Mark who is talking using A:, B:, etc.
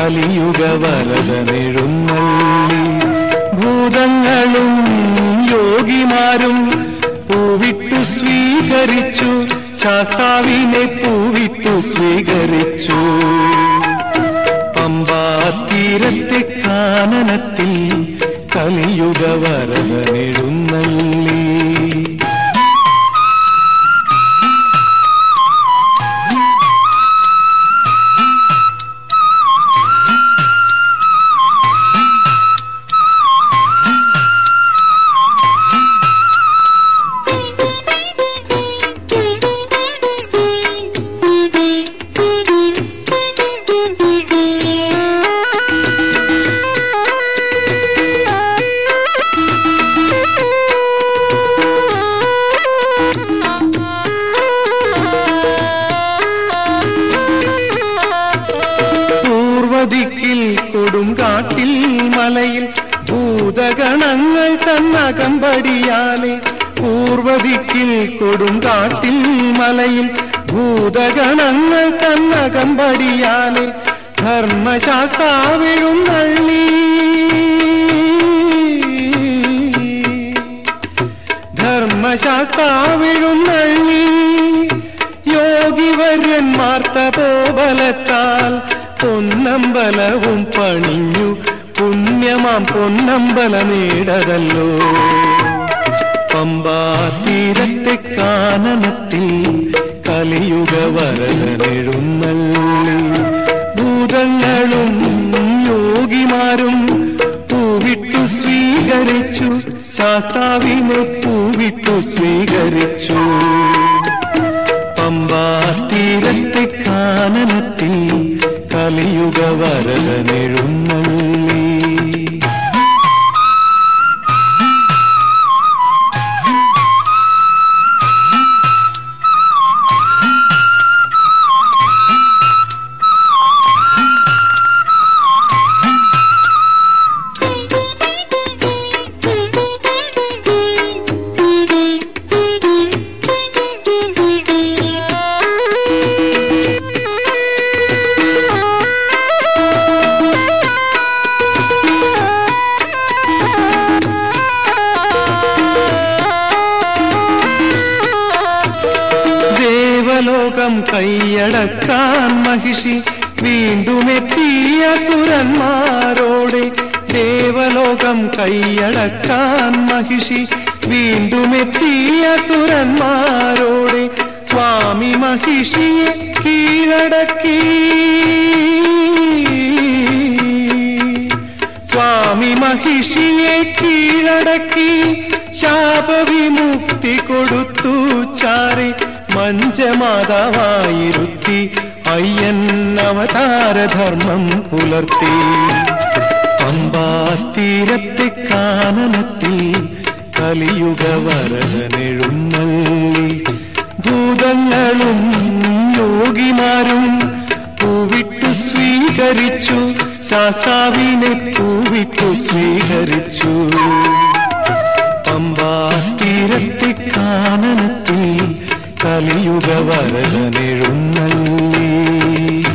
A: കലിയുഗ വരദനെഴുന്നള്ളി ഭൂതങ്ങളും യോഗിമാരും പൂവിട്ടു സ്വീകരിച്ചു ശാസ്താവിനെ പൂവിട്ടു സ്വീകരിച്ചു പമ്പാ തീരത്തെ കാനനത്തിൽ കലിയുഗ വരദനെഴുന്നള്ളി പൂർവദിക്കിൽ കൊടുങ്കാട്ടിൽ മലയിൽ ഭൂതഗണങ്ങൾ തന്നകമ്പടിയാലെ പൂർവദിക്കിൽ കൊടുങ്കാട്ടിൽ മലയിൽ ഭൂതഗണങ്ങൾ തന്നകമ്പടിയാലെ ധർമ്മശാസ്താവിഴുന്നള്ളി ധർമ്മശാസ്താവിഴുന്നള്ളി യോഗിവര്യന്മാർ തപോബലത്താൽ പൊന്നമ്പലവും പണിഞ്ഞു പുണ്യമാം പൊന്നമ്പലമേടതല്ലോ പമ്പാ തീരത്തെ കാനനത്തിൽ കലിയുഗ വരനെഴുന്നള്ളി ഭൂതങ്ങളും യോഗിമാരും പൂവിട്ടു സ്വീകരിച്ചു ശാസ്താവിനെ പൂവിട്ടു സ്വീകരിച്ചു പമ്പാ തീരത്തെ കാനനത്തിൽ കലിയുഗ വരദനെഴുന്നള്ളി ദേവലോകം കൈയടക്കാൻ മഹിഷി വീണ്ടുമെത്തിയ സുരന്മാരോടെ ദേവലോകം കൈയടക്കാൻ മഹിഷി വീണ്ടുമെത്തിയ സുരന്മാരോടെ സ്വാമി മഹിഷിയെ കീഴടക്കി സ്വാമി മഹിഷിയെ കീഴടക്കി ശാപവിമുക്തി കൊടുത്തു ചാരി മഞ്ചമാതാവായിരുത്തി അയ്യൻ അവതാരധർമ്മം പുലർത്തി പമ്പാ തീരത്തെ കാനനത്തിൽ കലിയുഗ വരനെഴുന്നള്ളി ഭൂതങ്ങളും യോഗിമാരും പൂവിട്ടു സ്വീകരിച്ചു ശാസ്താവിനെ പൂവിട്ടു സ്വീകരിച്ചു പമ്പാ തീരത്തെ കാനനത്തിൽ കലിയുഗ വരനെഴുന്നള്ളി